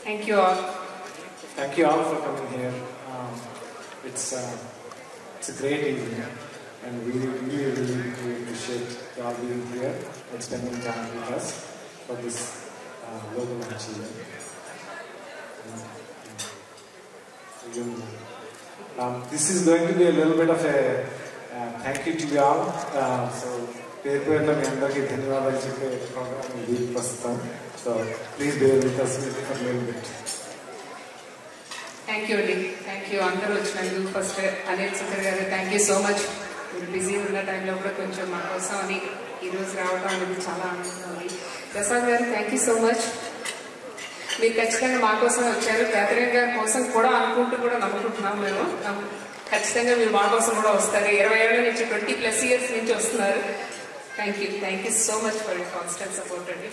Thank you all Thank you all for coming here. Um, it's uh, it's a great evening, and we really really really appreciate you all being here and spending time with us for this uh, logo launch event. And, um, you- um, this is going to be a little bit of a uh, thank you to you all. Uh, so పేరు పేరులో మీ అందరికీ ధన్యవాదాలు చెప్పే program ఇది ప్రస్తుతం so please bear with us for little bit thank you అండి thank you అందరూ వచ్చినందుకు first Anil Shankar garu thank you so much మీరు బిజీ ఉన్న టైంలో కూడా కొంచెం మా కోసం అని ఈరోజు రావడం అనేది చాలా ఆనందంగా ఉంది ప్రసాద్ గారు థ్యాంక్ యూ సో మచ్ మీరు ఖచ్చితంగా మా కోసం వచ్చారు క్యాథరిన్ గారి కోసం కూడా అనుకుంటూ కూడా నమ్ముకుంటున్నాం మేము నమ్ము- ఖచ్చితంగా మీరు మా కోసం కూడా వస్తారు ఇరవై ఏళ్ళ నుంచి ట్వంటీ ప్లస్ ఇయర్స్ నుంచి వస్తున్నారు thank you thank you so much for constant support అండి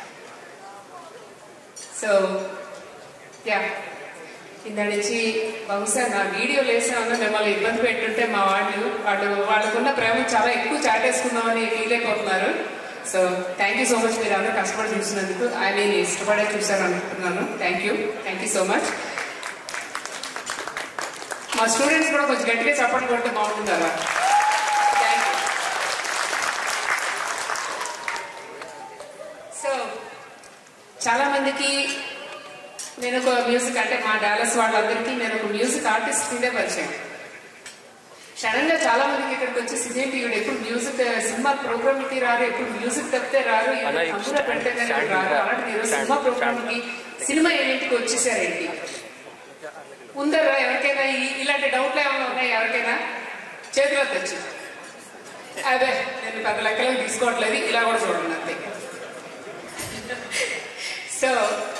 సో యా కింద నుంచి బహుశా నా వీడియో లేసామన్నా మిమ్మల్ని ఇబ్బంది పెట్టుంటే మా వాళ్ళు వాళ్ళు వాళ్ళకున్న ప్రేమ చాలా ఎక్కువ చాటేసుకుందామని ఫీల్ అయిపోతున్నారు so thank you so much మీరు అందరూ కష్టపడి చూసినందుకు ఐ మీన్ ఇష్టపడే చూసారు అనుకుంటున్నాను thank you thank you so much మా స్టూడెంట్స్ కూడా కొంచెం గట్టిగా చప్పట్లు కొట్టే బాగుంటుంది అలా థ్యాంక్ యూ సో చాలా మందికి నేను ఒక మ్యూజిక్ అంటే మా డాలస్ వాళ్ళందరికీ నేను ఒక మ్యూజిక్ ఆర్టిస్ట్ కిందే పరిచయం సడన్ గా చాలా మందికి ఇక్కడికి వచ్చి సిజేటి ఈవిడ ఎప్పుడు మ్యూజిక్ సినిమా ప్రోగ్రామ్ కి రారు ఎప్పుడు మ్యూజిక్ తప్పితే రారు అలా ఈ అందులో పెడితే కానీ స్టాండ్ రారు అలాంటి ఈరోజు సినిమా ప్రోగ్రామ్ కి సినిమా ఏమింటికి వచ్చేసారేంటి ఉందరా ఎవరికైనా ఈ- ఇలాంటి డౌట్లు ఏమైనా ఉన్నాయి ఎవరికైనా చేతిలో తెచ్చి అదే నేను పెద్ద లెక్కలకు తీసుకోవట్లేదు ఇలా కూడా చూడండి అంతే సో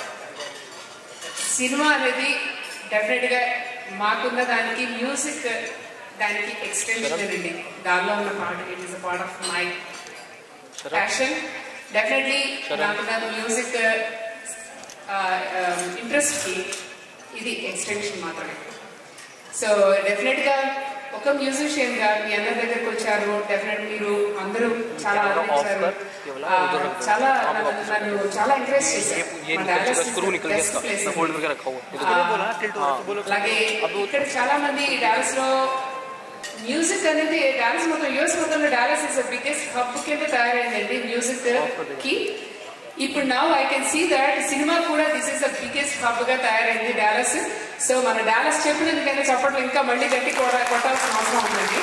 సినిమా అనేది డెఫినెట్ గా మాకున్న దానికి మ్యూజిక్ దానికి ఎక్స్టెన్షన్ అండి దానిలో ఉన్న part it is a part of my passion definitely నాకున్న మ్యూజిక్ ఇంట్రెస్ట్ కి ఇది ఎక్స్టెన్షన్ మాత్రమే సో డెఫినెట్ గా ఒక మ్యూజిషియన్ గా మీ అందరి దగ్గరకు వచ్చారు డెఫినెట్ మీరు అందరూ చాలా ఆదరించారు ఆ, చాలా నన్ను నన్ను చాలా ఎంకరేజ్ చేశారు ये మా निकल Dallas चुका is स्क्रू the निकल best गया place इसका in फोल्ड India. करके रखा हुआ ఆ, అలాగే ఇక్కడ చాలా మంది డాలస్ లో మ్యూజిక్ అనేది డాలస్ మొత్తం యుఎస్ మొత్తంలో డాలస్ ఇస్ బిగ్గెస్ట్ హబ్ కింద తయారైందండి మ్యూజిక్ కి ఇప్పుడు now I can see that cinema కూడా this is the biggest hub గా తయారైంది డాలస్ సో మన డాలస్ చెప్పినందుకైనా చప్పట్లు ఇంకా మళ్ళీ గట్టి కొడ- కొట్టాల్సిన అవసరం ఉందండి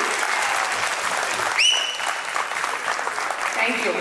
థ్యాంక్ యూ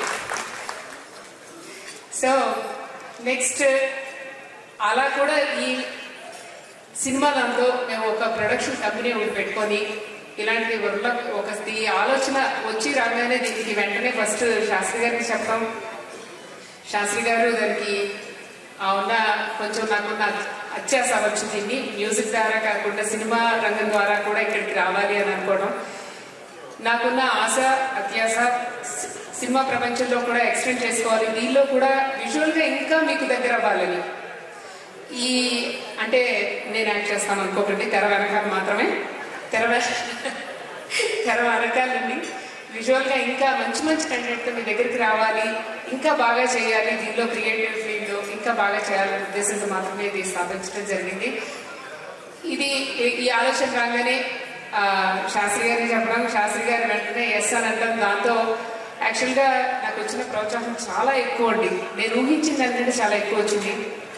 సో నెక్స్ట్ అలా కూడా ఈ సినిమా దాంట్లో మేము ఒక ప్రొడక్షన్ కంపెనీ ఒకటి పెట్టుకొని ఇలాంటి ఊర్లో ఒక ఈ ఆలోచన వచ్చి రాగానే దీనికి వెంటనే ఫస్ట్ శాస్త్రి గారికి చెప్పడం శాస్త్రి గారు దానికి ఆ ఉన్న కొంచెం నాకున్న అత్యాస వచ్చింది దీన్ని మ్యూజిక్ ద్వారా కాకుండా సినిమా రంగం ద్వారా కూడా ఇక్కడికి రావాలి అని అనుకోవడం నాకున్న ఆశ అత్యాస సి- సినిమా ప్రపంచంలో కూడా ఎక్స్టెండ్ చేసుకోవాలి దీనిలో కూడా విజువల్ గా ఇంకా మీకు దగ్గర అవ్వాలని ఈ అంటే నేను యాక్ట్ చేస్తాను అనుకోకండి తెర వెనకాల మాత్రమే తెర వె- తెర వెనకాలండి విజువల్ గా ఇంకా మంచి మంచి కంటెంట్ మీ దగ్గరికి రావాలి ఇంకా బాగా చేయాలి దీనిలో క్రియేటివ్ ఫీల్డ్ ఇంకా బాగా చేయాలనే ఉద్దేశంతో మాత్రమే ఇది స్థాపించడం జరిగింది ఇది ఈ- ఈ ఆలోచన రాగానే ఆ, శాస్త్రి గారిని చెప్పడం శాస్త్రి గారు వెంటనే ఎస్ అని అంటాం దాంతో యాక్చువల్గా నాకు వచ్చిన ప్రోత్సాహం చాలా ఎక్కువ అండి నేను ఊహించిన దానికంటే చాలా ఎక్కువ వచ్చింది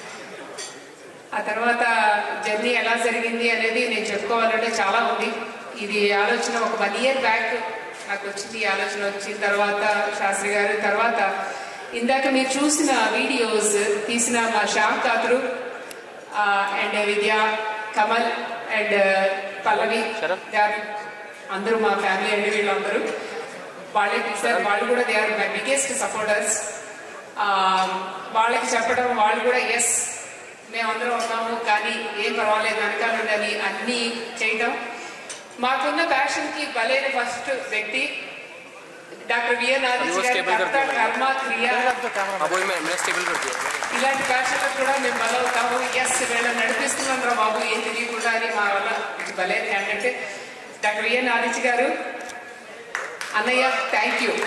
ఆ తర్వాత జర్నీ ఎలా జరిగింది అనేది నేను చెప్పుకోవాలంటే చాలా ఉంది ఇది ఆలోచన ఒక వన్ ఇయర్ బ్యాక్ నాకు వచ్చింది ఈ ఆలోచన వచ్చిన తర్వాత శాస్త్రి గారు తర్వాత ఇందాక మీరు చూసిన వీడియోస్ తీసిన మా శ్యామ్ కాతురు అండ్ విద్య కమల్ అండ్ పల్లవి శరత్. గారు అందరూ మా ఫ్యామిలీ అండి వీళ్ళందరూ వాళ్ళే తీశారు వాళ్ళు కూడా they are my biggest supporters వాళ్ళకి చెప్పడం వాళ్ళు కూడా ఎస్ మేమందరం ఉన్నాము కానీ ఏం పర్వాలేదు వెనకాల ఉండాలి అన్నీ చేయడం మాకున్న ప్యాషన్ కి బలైన ఫస్ట్ వ్యక్తి డాక్టర్ విఎన్ ఆదిత్య वो గారి stable कर కర్త दिया मैंने। కర్మ క్రియ हाँ वही मैं मैंने स्टेबल कर दिया ఇలాంటి ప్యాషన్లకు కూడా మేము బలవుతాము ఎస్ వీళ్ళని నడిపిస్తున్నాం రా బాబు ఏం తెలియకుండా అని మా వల్ల ఇది బలేదు ఏంటంటే డాక్టర్ విఎన్ ఆదిత్య గారు అన్నయ్య థ్యాంక్ యూ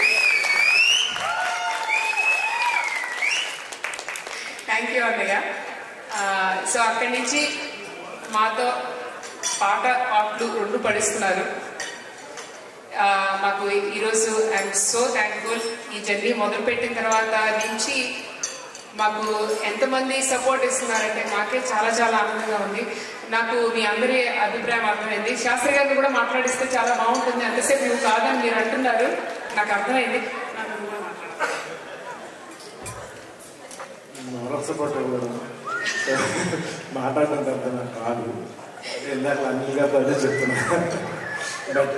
థ్యాంక్ యూ అన్నయ్య ఆ, సో అక్కడి నుంచి మాతో పాట ఆటలు రెండు పడిస్తున్నారు ఆ, మాకు ఈరోజు ఐఎమ్ సో థ్యాంక్ఫుల్ ఈ జర్నీ మొదలుపెట్టిన తర్వాత నుంచి మాకు ఎంతమంది సపోర్ట్ ఇస్తున్నారంటే మాకే చాలా చాలా ఆనందంగా ఉంది నాకు మీ అందరి అభిప్రాయం అర్థమైంది శాస్త్రి గారిని కూడా మాట్లాడిస్తే చాలా బాగుంటుంది అంతసేపు నువ్వు కాదని మీరు అంటున్నారు నాకు అర్థమైంది నాకు నువ్వు మాట్లాడు. మోరల్ సపోర్ట్ ఇవ్వడం మాట్లాడడం పెద్ద నాకు కాదు ఇందాక అనిల్ గారు అదే చెప్తున్నా బట్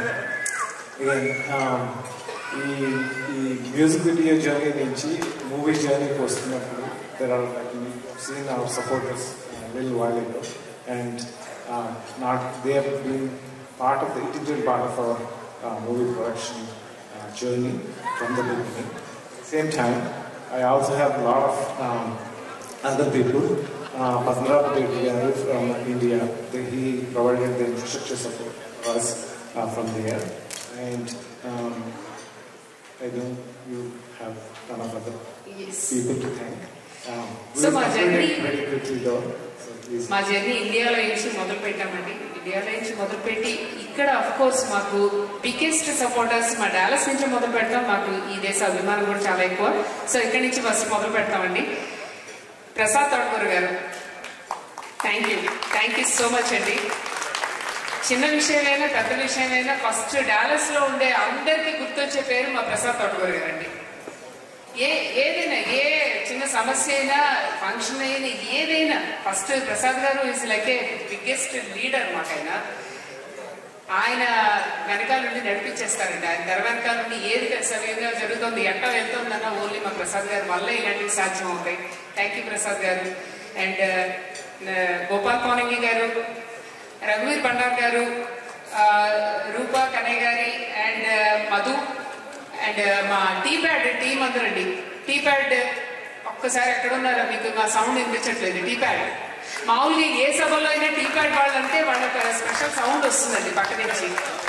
ఈ ఈ మ్యూజిక్ వీడియో జర్నీ నుంచి మూవీ జర్నీకి వస్తున్నప్పుడు there are seen our supporters lil while ago and not they have been part of the integral part of our uh, movie production uh, journey from the beginning. Same time, I also have a lot of um, other people. Uh, Padmarab Reddy garu from India, they, he provided the infrastructure support for us uh, from there. And um, I know you have ton of other Yes. people to thank. Um, So, we'll my conclude journey- it very quickly though. So please. మా జర్నీ ఇండియాలో నుంచి మొదలు పెట్టామండి ఇండియాలో నుంచి మొదలుపెట్టి ఇక్కడ అఫ్ కోర్స్ మాకు బిగ్గెస్ట్ సపోర్టర్స్ మా డాలస్ నుంచి మొదలు పెడతాం మాకు ఈ దేశ అభిమానం కూడా చాలా ఎక్కువ సో ఇక్కడి నుంచి ఫస్ట్ మొదలు పెడతామండి Prasad Thotakura garu thank you thank you so much అండి చిన్న విషయమైనా పెద్ద విషయమైనా ఫస్ట్ డాలస్ లో ఉండే అందరికీ గుర్తొచ్చే పేరు మా ప్రసాద్ తోటకూర గారండి ఏ ఏదైనా ఏ చిన్న సమస్య అయినా ఫంక్షన్ అయినా ఏదైనా first Prasad garu is like a biggest leader మాకైనా ఆయన వెనకాల నుండి నడిపించేస్తారండి ఆయన తెర వెనకాల నుండి ఏది సవ్యంగా జరుగుతుంది ఎట్ట వెళ్తుందన్న ఓన్లీ మా ప్రసాద్ గారు వల్ల ఇలాంటివి సాధ్యం అవుతాయి థ్యాంక్ యూ ప్రసాద్ గారు అండ్ గోపాల్ కోనంగి గారు రఘువీర్ బండార్ గారు ఆ, రూపా కనయ్య గారి అండ్ మధు అండ్ మా టీ ప్యాడ్ టీం అందరండి టీ ప్యాడ్ ఒక్కసారి ఎక్కడ ఉన్నారో మీకు మా సౌండ్ వినిపించట్లేదు టీ ప్యాడ్ మామూలుగా ఏ సభలో అయినా టీ ప్యాడ్ వాళ్ళంటే వాళ్ళకి స్పెషల్ సౌండ్ వస్తుందండి పక్క నుంచి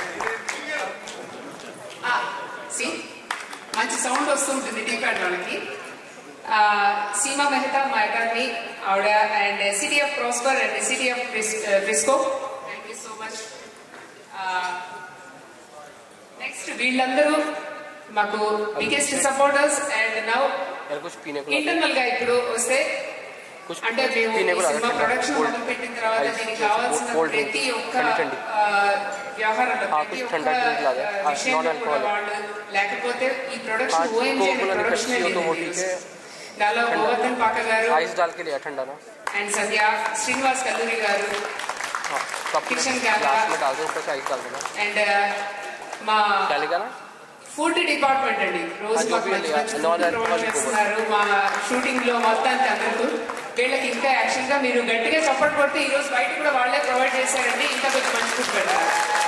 సి మంచి సౌండ్ వస్తుంటుంది టీ ప్యాడ్ వాళ్ళకి ఆ, సీమా మెహతా మా అకాడమీ ఆవిడ and city of Prosper and city of Frisco thank you so much next వీళ్ళందరూ మాకు బిగ్గెస్ట్ సపోర్టర్స్ అండ్ నౌ यार कुछ पीने को ला दो। ఇంటర్నల్ గా ఇప్పుడు వస్తే कुछ అంటే మేము पीने ఈ को ला दो సినిమా ठंडा। ప్రొడక్షన్ कोल्ड- మొదలు పెట్టిన తర్వాత आइस- దీనికి कोल्ड కావాల్సిన ड्रिंक, ప్రతి ఒక్క ठंडी ठंडी ఆ, వ్యవహారంలో हाँ, ప్రతి कुछ ఒక్క ठंडा ड्रिंक ला दो। ఆ, हाँ, విషయంలో non కూడా alcoholic। వాళ్ళు లేకపోతే ఈ ప్రొడక్షన్ हाँ, ఓఎంజీ అనే कोको वाली ప్రొడక్షన్ पेप्सी हो तो वो ठीक है నాలో గోవర్ధన్ పాక గారు आइस डाल के लिया ठंडा ना అండ్ సత్య శ్రీనివాస్ కల్లూరి గారు हाँ तो आप Kitchen क्या ग्लास था? में डाल दो ऊपर से आइस डाल देना అండ్ మా डालेगा ना ఫుడ్ డిపార్ట్మెంట్ అండి రోజు అది మాకు ఒకటి మంచి మంచి non food alcoholic provide చేస్తున్నారు మా షూటింగ్ లో మొత్తానికి అందరూ వీళ్ళకి ఇంకా యాక్చువల్ గా మీరు గట్టిగా చప్పట్లు కొడితే ఈ రోజు బయట కూడా వాళ్ళే ప్రొవైడ్ చేశారండి ఇంకా కొంచెం మంచి ఫుడ్ పెడతారు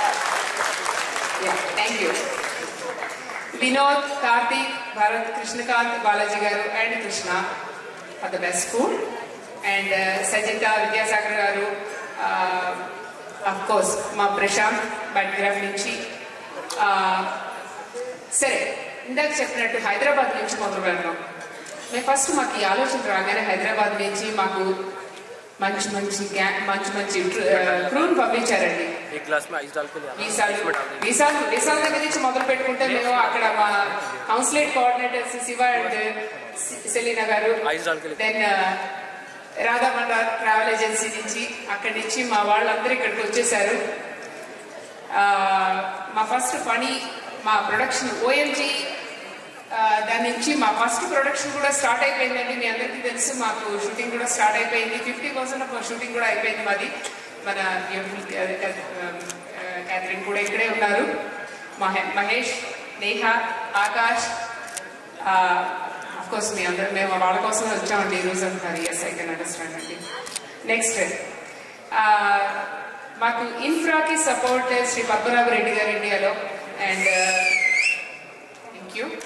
thank you Vinod Karthik Bharath Krishnakanth Balaji garu and Krishna for the best food and Sajitha Vidyasagar garu of course మా ప్రశాంత్ బయోగ్రాఫ్ నుంచి ఆ, సరే ఇందాక చెప్పినట్టు హైదరాబాద్ నుంచి మొదలు పెడతాం మేము ఫస్ట్ మాకు ఈ ఆలోచన రాగానే హైదరాబాద్ నుంచి మాకు మంచి మంచి గ్యా- మంచి మంచి క్రూని పంపించారండి एक गिलास में आइस डाल के लिया వీసాలు इसमें डाल देंगे వీసాలు వీసాల దగ్గర నుంచి మొదలు పెట్టుకుంటే మేము అక్కడ మా consulate coordinators Shiva and Selena garu ice डाल के लिया then Radha Mandar travel agency నుంచి అక్కడి నుంచి మా వాళ్ళందరూ ఇక్కడికి వచ్చేసారు ఆ, మా ఫస్ట్ పని మా ప్రొడక్షన్ ఓఎంజీ దాని నుంచి మా ఫస్ట్ ప్రొడక్షన్ కూడా స్టార్ట్ అయిపోయిందండి మీ అందరికీ తెలుసు మాకు షూటింగ్ కూడా స్టార్ట్ అయిపోయింది ఫిఫ్టీ పర్సెంట్ ఆఫ్ షూటింగ్ కూడా అయిపోయింది మాది మన బ్యూటిఫుల్ క్యాథరిన్ కూడా ఇక్కడే ఉన్నారు మహే- మహేష్ నేహ ఆకాష్ కోర్స్ మీ అందరూ మేము వాళ్ళ కోసం వచ్చామండి ఈ రోజు అంటున్నారు ఎస్ ఐ కెన్ అండర్స్టాండ్ అండి నెక్స్ట్ మాకు ఇన్ఫ్రాకి సపోర్ట్ శ్రీ పద్మనాభ రెడ్డి గారు ఇండియాలో అండ్ థ్యాంక్ యూ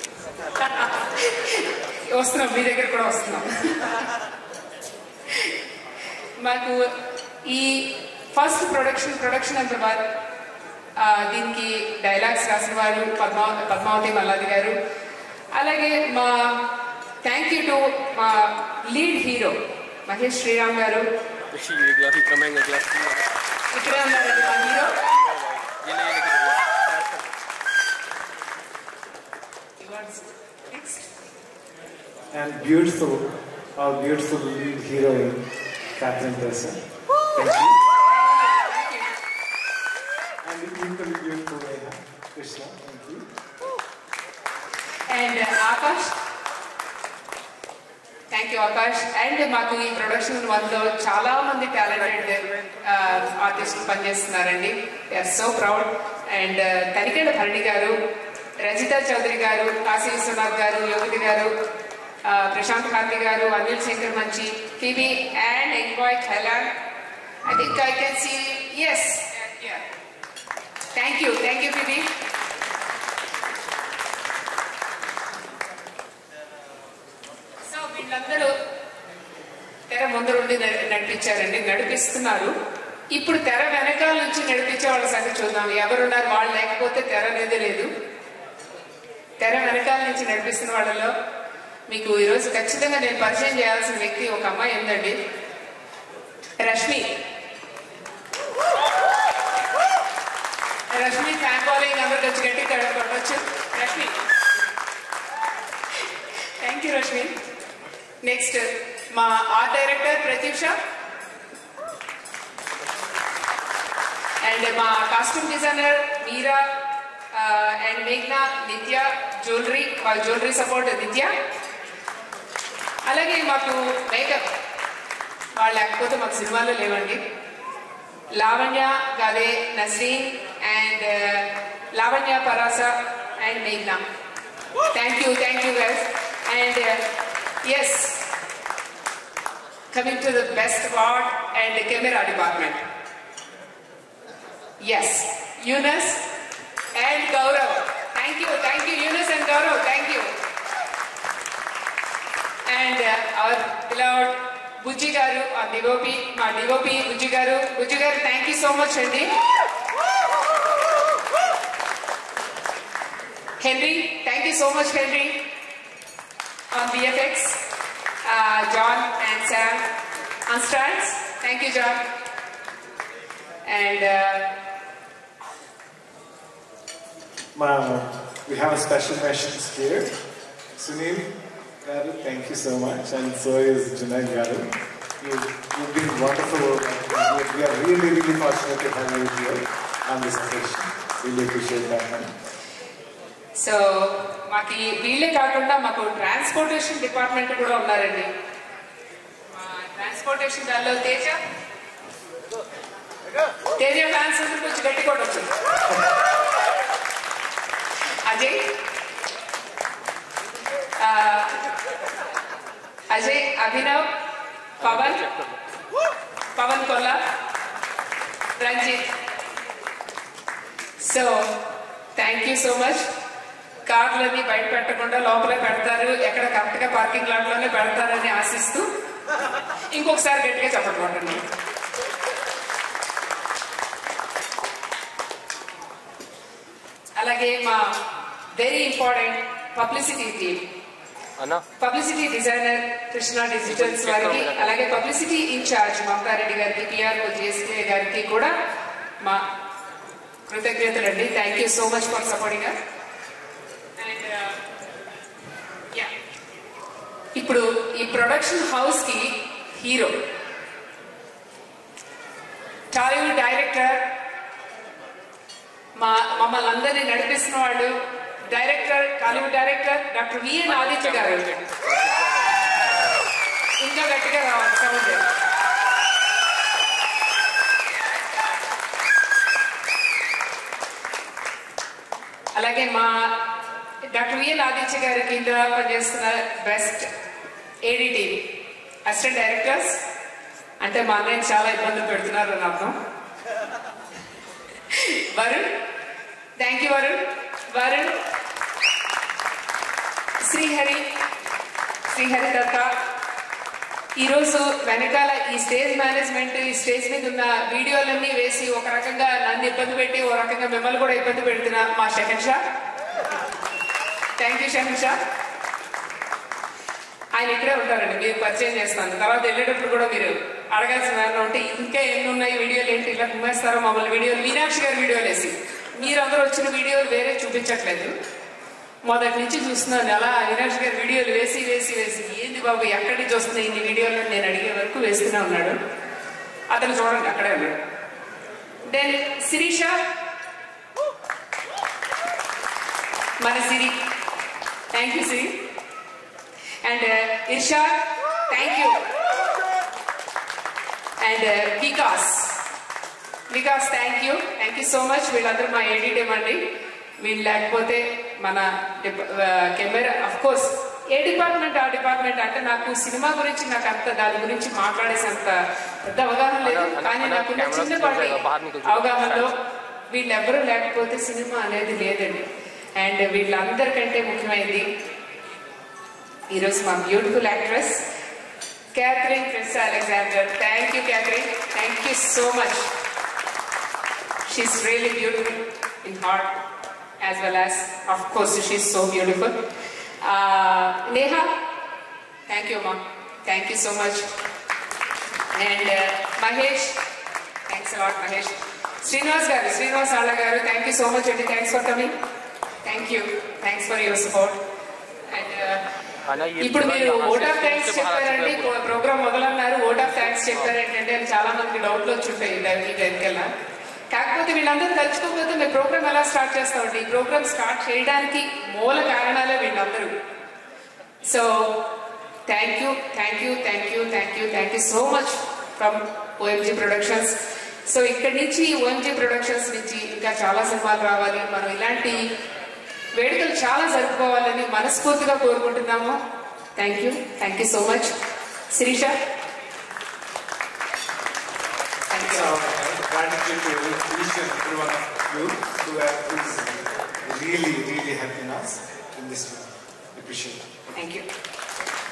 వస్తున్నాం మీ దగ్గర కూడా వస్తున్నాం మాకు ఈ ఫస్ట్ ప్రొడక్షన్ ప్రొడక్షన్ హైదరాబాద్ ఆ, దీనికి డైలాగ్స్ రాసిన వారు పద్మా పద్మావతి మల్లాది గారు అలాగే మా థ్యాంక్ యూ టు మా లీడ్ హీరో మహేష్ శ్రీరామ్ గారు ये ग्लास इतना महंगा ग्लास ఇక్కడే ఉన్నారండి మా హీరో ये नहीं लेके next And beautiful, our beautiful lead heroine, Catherine Person. Thank you. And the equally beautiful Neha Krishna. Thank you. And Akash thank you Akash and మాకు ఈ ప్రొడక్షన్ వన్లో చాలా మంది టాలెంటెడ్ ఆర్టిస్టులు పనిచేస్తున్నారండి are so proud and Tanikella Bharani garu Rajitha Chowdary గారు కాశీ విశ్వనాథ్ గారు యోగితి గారు ఆ, ప్రశాంత్ కార్తి గారు అనిల్ శంకర్ మంచి ఫిబి అండ్ ఎంక్వాయ్ ఖైలాన్ I think I can see yes thank you thank you Phoebe so వీళ్ళందరూ తెర ముందు నుండి నడి- నడిపించారండి నడిపిస్తున్నారు ఇప్పుడు తెర వెనకాల నుంచి నడిపించే వాళ్ళ సంగతి చూద్దాం ఎవరున్నారు వాళ్ళు లేకపోతే తెర అనేది లేదు తెర వెనకాల నుంచి నడిపిస్తున్న వాళ్ళలో మీకు ఈరోజు ఖచ్చితంగా నేను పరిచయం చేయాల్సిన వ్యక్తి ఒక అమ్మాయి ఉందండి రష్మి రష్మి ఫ్యాన్ ఫాలోయింగ్ అందరికి వచ్చి గట్టి కొట్టచ్చు Rashmi thank you Rashmi next మా ఆర్ట్ డైరెక్టర్ ప్రతీక్ష అండ్ మా కాస్ట్యూమ్ డిజైనర్ మీరా అండ్ మేఘ్నా నిత్య జ్యువెలరీ వాళ్ళ జ్యువెలరీ సపోర్ట్ నిత్య అలాగే మాకు మేకప్ వాళ్ళు లేకపోతే మాకు సినిమాలో లేవండి లావణ్య గదే నస్రీన్ అండ్ లావణ్య పరాస అండ్ మేఘ్నా thank you thank you guys and yes coming to the best ward and camera department yes Yunus and Gaurav thank you thank you Yunus and Gaurav thank you and our beloved Bujji garu ఆ డివోపి మా DOP Bujji garu Bujji garu thank you so much అండి Henry thank you so much Henry on VFX John and Sam on stars thank you John and Ma'am, we have a special mentions here. Sunil Garu, thank you so much. And so is Junaid Garu. You, you've been wonderful. We we are really, really fortunate to have you here on this occasion. Really appreciate that, ma'am. So మాకు ఈ వీళ్ళే కాకుండా మాకు transportation department కూడా ఉన్నారండి మా transportation దానిలో Teja Teja fans అందరూ కొంచెం గట్టి కొట్టచ్చు అజయ్ ఆ, Ajay Abhinav Pawan Pawan Kolla Ranjith so thank you so much కార్లన్నీ బయట పెట్టకుండా లోపలే పెడతారు ఎక్కడ కరెక్ట్ గా పార్కింగ్ లాట్ లోనే పెడతారని ఆశిస్తూ ఇంకొకసారి గట్టిగా చెప్పట్లేదు అలాగే మా వెరీ ఇంపార్టెంట్ పబ్లిసిటీ టీమ్ अन्ना పబ్లిసిటీ డిజైనర్ కృష్ణ డిజిటల్స్ వారికి అలాగే పబ్లిసిటీ ఇన్ఛార్జ్ మమతా రెడ్డి గారికి పిఆర్ జేఎస్కే గారికి కూడా మా కృతజ్ఞతలండి thank you so much for supporting and ఇప్పుడు ఈ ప్రొడక్షన్ హౌస్ కి హీరో టాలీవుడ్ డైరెక్టర్ మా మమ్మల్ని అందరినీ నడిపిస్తున్న వాళ్ళు director Tollywood director doctor VN Aditya garu ఇంకా గట్టిగా రావాలి సౌండ్ అలాగే మా డాక్టర్ విఎల్ ఆదిత్య గారి కింద పనిచేస్తున్న బెస్ట్ ఏడిటి అసిస్టెంట్ డైరెక్టర్స్ అంటే మా అన్నయ్య చాలా ఇబ్బందులు పెడుతున్నారు అని అర్థం వరుణ్ థ్యాంక్ యూ వరుణ్ వరుణ్ శ్రీహరి శ్రీహరి దత్త ఈరోజు వెనకాల ఈ స్టేజ్ మేనేజ్మెంట్ ఈ స్టేజ్ మీద ఉన్న వీడియోలన్నీ వేసి ఒక రకంగా నన్ను ఇబ్బంది పెట్టి ఒక రకంగా మిమ్మల్ని కూడా ఇబ్బంది పెడుతున్న మా షహన్ షా థ్యాంక్ యూ షహన్ షా ఆయన ఇక్కడే ఉంటారండి మీరు పరిచయం చేస్తాను తర్వాత వెళ్ళేటప్పుడు కూడా మీరు అడగాల్సిన దాంట్లో ఉంటే ఇంకా ఎన్ని ఉన్నాయి వీడియోలు ఏంటి ఇలా కుమ్మేస్తారో మమ్మల్ని వీడియోలు మీనాక్షి గారి వీడియోలు వేసి మీరందరూ వచ్చిన వీడియోలు వేరే చూపించట్లేదు మొదటి నుంచి చూస్తున్నాను అలా మీనాక్షి గారి వీడియోలు వేసి వేసి వేసి ఏంది బాబు ఎక్కడి నుంచి వస్తున్నాయి ఇన్ని వీడియోలు అని నేను అడిగే వరకు వేస్తూనే ఉన్నాడు అతను చూడండి అక్కడే ఉన్నాడు దెన్ శిరీష మన Siri thank you Siri and Irshad thank you and Vikas Vikas thank you thank you so much వీళ్ళందరూ మా ఎడిటేమ్ అండి వీళ్ళు లేకపోతే మన camera of course a department ఆ డిపార్ట్మెంట్ అంటే నాకు సినిమా గురించి నాకు అంత దాని గురించి మాట్లాడేసంత పెద్ద అవగాహన లేదు అన్న- కానీ అన్న నాకు కెమెరా చిన్నపాటి చూసావా? బాహర్ నుంచి చూసావా? అవగాహనలో వీళ్ళెవ్వరూ లేకపోతే సినిమా అనేది లేదండి అండ్ వీళ్ళందరికంటే ముఖ్యమైనది ఈరోజు మా beautiful actress Catherine Chris Alexander thank you Catherine thank you so much she's really beautiful in heart as well as of course she's so beautiful Neha thank you అమ్మా thank you so much and Mahesh thanks a lot Mahesh Srinivas garu Srinivas Alla garu thank you so much అండి thanks for coming thank you thanks for your support and అన్న ఈ ఇప్పుడు మీరు यहाँ vote से- of thanks से बाहर आ చెప్పారండి चुका है ప్రోగ్రామ్ మొదలన్నారు ఓట్ ఆఫ్ థ్యాంక్స్ చెప్పారు ఏంటంటే అని చాలా మందికి డౌట్లు వచ్చి ఉంటాయి ఈ టైం- ఈ టైంకల్లా కాకపోతే వీళ్ళందరూ తలుచుకోకపోతే మేము ప్రోగ్రామ్ ఎలా స్టార్ట్ చేస్తామండి ఈ ప్రోగ్రామ్ స్టార్ట్ చేయడానికి మూల కారణాలే వీళ్ళందరూ so thank you thank you thank you thank you thank you so much from OMG productions so ఇక్కడి నుంచి ఓఎంజీ ప్రొడక్షన్స్ నుంచి ఇంకా చాలా సినిమాలు రావాలి మనం ఇలాంటి వేడుకలు చాలా జరుపుకోవాలని మనస్ఫూర్తిగా కోరుకుంటున్నాము thank you thank you so much Sirisha thank So, you gratitude to every, each and every one of you who have who's really, really helping us in this. Appreciate it. Thank you